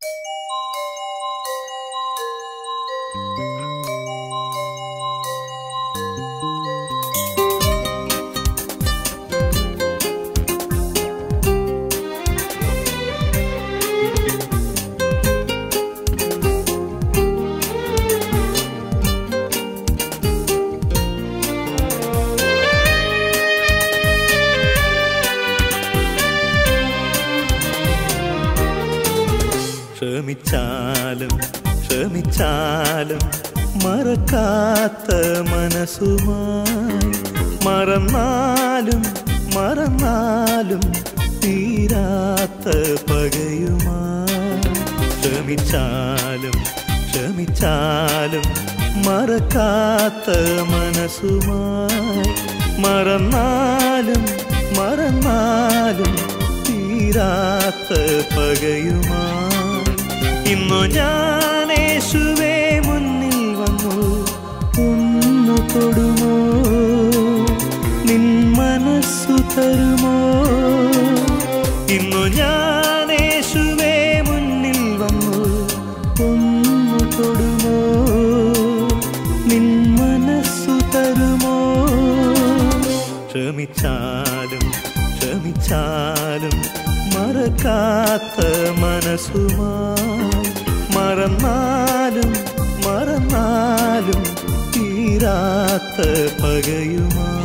ക്ഷമിച്ചാലും ക്ഷമിച്ചാലും മറക്കാത്ത മനസ്സുമായി മറന്നാലും മറന്നാലും തീരാത്ത പകയുമായി ക്ഷമിച്ചാലും ക്ഷമിച്ചാലും മറക്കാത്ത മനസ്സുമായി മറന്നാലും മറന്നാലും തീരാത്ത പകയുമായി ഇന്നു ഞാൻ യേശുവേ മുന്നിൽ വന്നു ഒന്നു തൊടുമോ നിൻ മനസ്സു തരുമോ ഇന്നു ഞാൻ യേശുവേ മുന്നിൽ വന്നു ഒന്നു തൊടുമോ നിൻ മനസ്സു തരുമോ ക്ഷമിച്ചാലും ക്ഷമിച്ചാലും മറക്കാത്ത മനസ്സുമായി മറന്നാലും മറന്നാലും തീരാത്ത പകയുമായി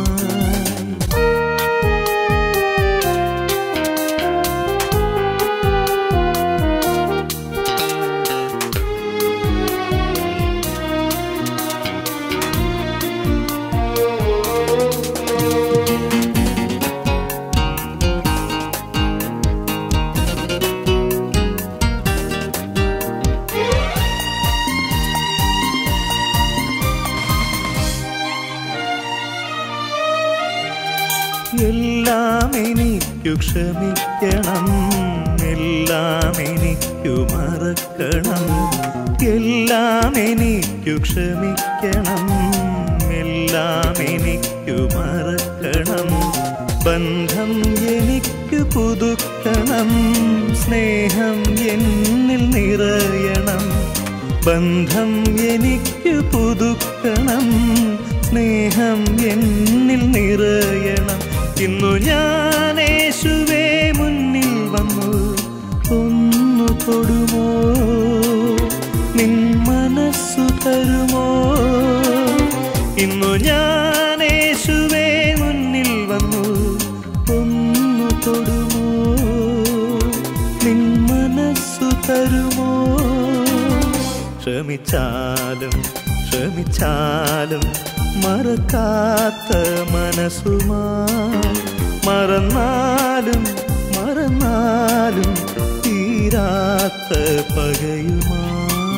എല്ലാം എനിക്കു ക്ഷമിക്കണം എല്ലാം എനിക്കു മറക്കണം എല്ലാം എനിക്കു ക്ഷമിക്കണം എല്ലാം എനിക്കു മറക്കണം ബന്ധം എനിക്ക് പുതുക്കണം സ്നേഹം എന്നിൽ നിറയണം ബന്ധം എനിക്ക് പുതുക്കണം സ്നേഹം എന്നിൽ നിറയണം ഇന്നു ഞാൻ യേശുവേ മുന്നിൽ വന്നു ഒന്നു തൊടുമോ നിൻ മനസ്സു തരുമോ ഇന്നു ഞാൻ യേശുവേ മുന്നിൽ വന്നു ഒന്നു തൊടുമോ നിൻ മനസ്സു തരുമോ ക്ഷമിച്ചാലും ക്ഷമിച്ചാലും മറക്കാത്ത മനസ്സുമായി മറന്നാലും മറന്നാലും തീരാത്ത പകയുമായി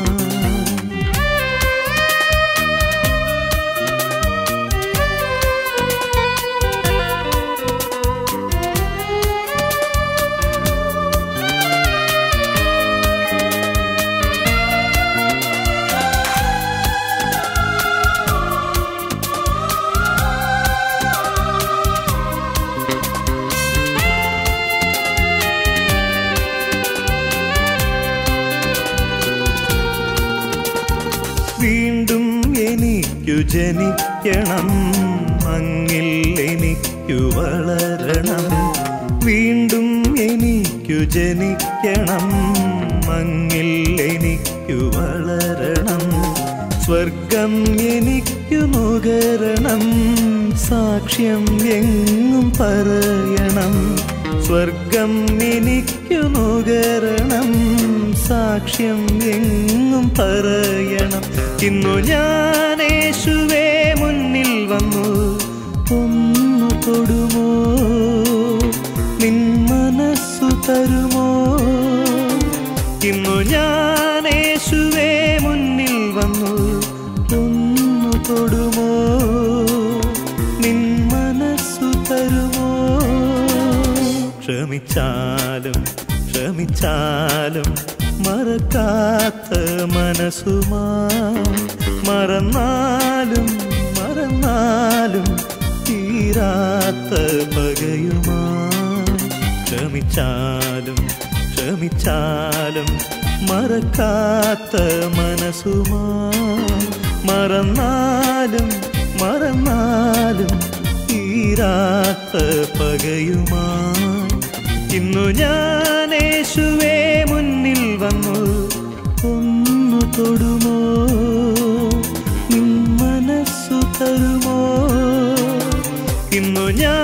വീണ്ടും എനിക്കു ജനിക്കണം അങ്ങിൽ എനിക്കു വളരണം വീണ്ടും എനിക്കു ജനിക്കണം അങ്ങിൽ എനിക്കു വളരണം സ്വർഗം എനിക്കു നുകരണം സാക്ഷ്യം എങ്ങും പറയണം സ്വർഗം എനിക്കു നുകരണം സാക്ഷ്യം എങ്ങും പറയണം ഇന്നു ഞാൻ യേശുവേ മുന്നിൽ വന്നു ഒന്നു തൊടുമോ നിൻ മനസ്സു തരുമോ ഇന്നു ഞാൻ യേശുവേ മുന്നിൽ വന്നു ഒന്നു തൊടുമോ നിൻ മനസ്സു തരുമോ ക്ഷമിച്ചാലും ക്ഷമിച്ചാലും മറക്കാത്ത മനസ്സുമായി മറന്നാലും മറന്നാലും തീരാത്ത പകയുമായി ക്ഷമിച്ചാലും ക്ഷമിച്ചാലും ക്ഷമിച്ചാലും മറക്കാത്ത മനസ്സുമാ മറന്നാലും മറന്നാലും തീരാത്ത പകയുമായി ഇന്നു ഞാൻ യേശുവേ മുന്നിൽ വന്നു ഒന്നു തൊടുമോ നിൻ മനസ്സു തരുമോ ഇന്നു ഞാൻ